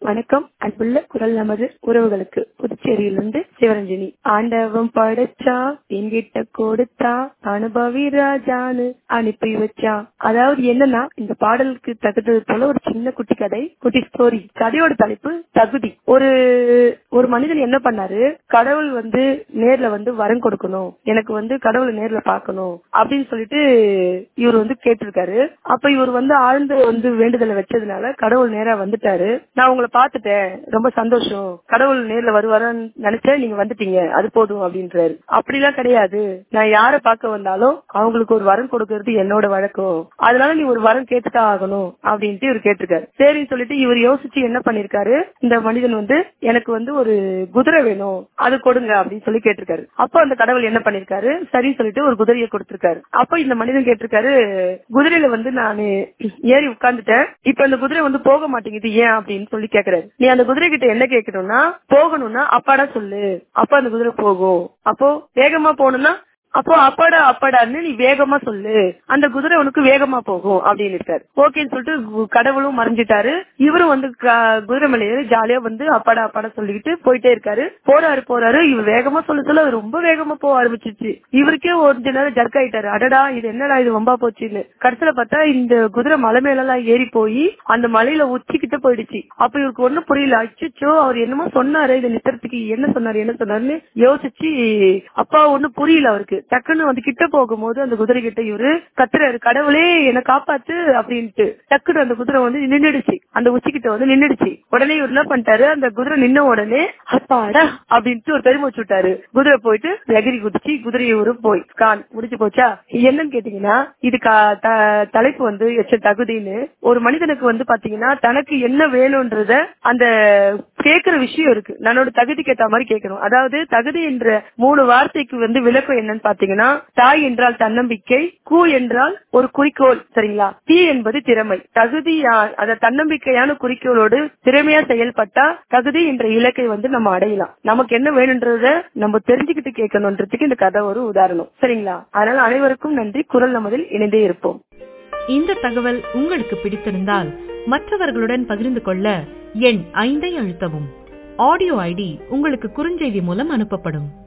வணக்கம் அன்புள்ள குரல் நமது உறவுகளுக்கு புதுச்சேரியிலிருந்து சிவரஞ்சனி ஆண்டவன் படைச்சா என்கிட்ட கொடுத்தா அனுபவி ராஜான்னு அனுப்பி வச்சா அதாவது என்னன்னா இந்த பாடலுக்கு தகுந்தது போல ஒரு சின்ன குட்டி கதை குட்டி ஸ்டோரி கதையோட தலைப்பு தகுதி ஒரு ஒரு மனிதன் என்ன பண்ணாரு கடவுள் வந்து நேர்ல வந்து வரம் கொடுக்கணும் எனக்கு வந்து கடவுளை நேர்ல பார்க்கணும் அப்படின்னு சொல்லிட்டு இவர் வந்து கேட்டிருக்காரு அப்ப இவர் வந்து ஆழ்ந்த வந்து வேண்டுதலை வச்சதுனால கடவுள் நேரா வந்துட்டாரு நான் உங்களை பார்த்துட்டேன் ரொம்ப சந்தோஷம் கடவுள் நேர்ல வருவாரான்னு நினைச்சேன் நீங்க வந்துட்டீங்க அது போதும் அப்படின்றாரு அப்படிலாம் கிடையாது நான் யார பார்க்க வந்தாலும் அவங்களுக்கு ஒரு வரம் கொடுக்கறது என்னோட வழக்கம் அதனால நீ ஒரு வரம் கேட்டுதான் ஆகணும் அப்படின்ட்டு இவர் கேட்டிருக்காரு சரின்னு சொல்லிட்டு இவர் யோசிச்சு என்ன பண்ணிருக்காரு இந்த மனிதன் வந்து எனக்கு வந்து ஒரு குதிரை வேணும் அது கொடுங்க அப்படின்னு சொல்லி கேட்டிருக்காரு அப்ப அந்த கடவுள் என்ன பண்ணிருக்காரு சரின்னு சொல்லிட்டு ஒரு குதிரையை கொடுத்திருக்காரு அப்ப இந்த மனிதன் கேட்டிருக்காரு குதிரையில வந்து நான் ஏறி உட்கார்ந்துட்டேன் இப்ப அந்த குதிரை வந்து போக மாட்டேங்குது ஏன் அப்படின்னு சொல்லி கேக்குறாரு நீ அந்த குதிரை கிட்ட என்ன கேட்கணும்னா போகணும்னா அப்பாடா சொல்லு அப்ப அந்த குதிரை போகும் அப்போ வேகமா போகணும்னா அப்போ அப்பாடா அப்பாடான்னு நீ வேகமா சொல்லு அந்த குதிரை உனக்கு வேகமா போகும் அப்படின்னு இருக்காரு ஓகேன்னு சொல்லிட்டு கு- கடவுளும் மறைஞ்சிட்டாரு இவரும் வந்து க- குதிரை மேல ஏறி ஜாலியா வந்து அப்பாடா அப்பாடா சொல்லிக்கிட்டு போயிட்டே இருக்காரு போறாரு போறாரு இவர் வேகமா சொல்ல சொல்ல அது ரொம்ப வேகமா போக ஆரம்பிச்சிச்சு இவருக்கே ஒரு நேரம் ஜர்க் ஆயிட்டாரு அடடா இது என்னடா இது வம்பா போச்சுன்னு கடைசியில பார்த்தா இந்த குதிரை மலை மேல எல்லாம் ஏறி போய் அந்த மலையில உச்சிக்கிட்ட போயிடுச்சு அப்ப இவருக்கு ஒண்ணும் புரியல அச்சோ அவர் என்னமோ சொன்னாரு இதை நிறுத்துறதுக்கு என்ன சொன்னாரு என்ன சொன்னாருன்னு யோசிச்சு அப்பா ஒண்ணும் புரியல அவருக்கு டக்குன்னு வந்து கிட்ட போகும்போது அந்த குதிரை கிட்ட இவரு கத்துறாரு கடவுளே என்ன காப்பாத்து அப்படின்ட்டு டக்குன்னு அந்த குதிரை வந்து நின்னுடுச்சு அந்த உச்சிக்கிட்ட வந்து நின்னுடுச்சு உடனே இவர் என்ன பண்ணிட்டாரு அந்த குதிரை நின்ன உடனே அப்பாடா அப்படின்ட்டு ஒரு பெருமூச்சு விட்டாரு குதிரை போயிட்டு எகிரி குதிச்சு குதிரை இவரு போய் கான் முடிச்சு போச்சா என்னன்னு கேட்டீங்கன்னா இது கா- த- தலைப்பு வந்து எச்ச தகுதின்னு ஒரு மனிதனுக்கு வந்து பாத்தீங்கன்னா தனக்கு என்ன வேணும்ன்றத அந்த கேக்குற விஷயம் இருக்கு நம்மளோட தகுதிக்கு ஏத்த மாதிரி கேட்கணும் அதாவது தகுதி என்ற மூணு வார்த்தைக்கு வந்து விளக்கம் என்னன்னு பாத்தீங்கன்னா தாய் என்றால் தன்னம்பிக்கை கூ என்றால் ஒரு குறிக்கோள் சரிங்களா தீ என்பது திறமை தகுதி அத தன்னம்பிக்கையான குறிக்கோளோடு திறமையா செயல்பட்டா தகுதி என்ற இலக்கை வந்து நம்ம அடையலாம் நமக்கு என்ன வேணும்ன்றத நம்ம தெரிஞ்சுக்கிட்டு கேட்கணுன்றதுக்கு இந்த கதை ஒரு உதாரணம் சரிங்களா அதனால அனைவருக்கும் நன்றி குரல் நமதில் இணைந்தே இருப்போம் இந்த தகவல் உங்களுக்கு பிடித்திருந்தால் மற்றவர்களுடன் பகிர்ந்து கொள்ள எண் ஐந்தை அழுத்தவும் ஆடியோ ஐடி உங்களுக்கு குறுஞ்செய்தி மூலம் அனுப்பப்படும்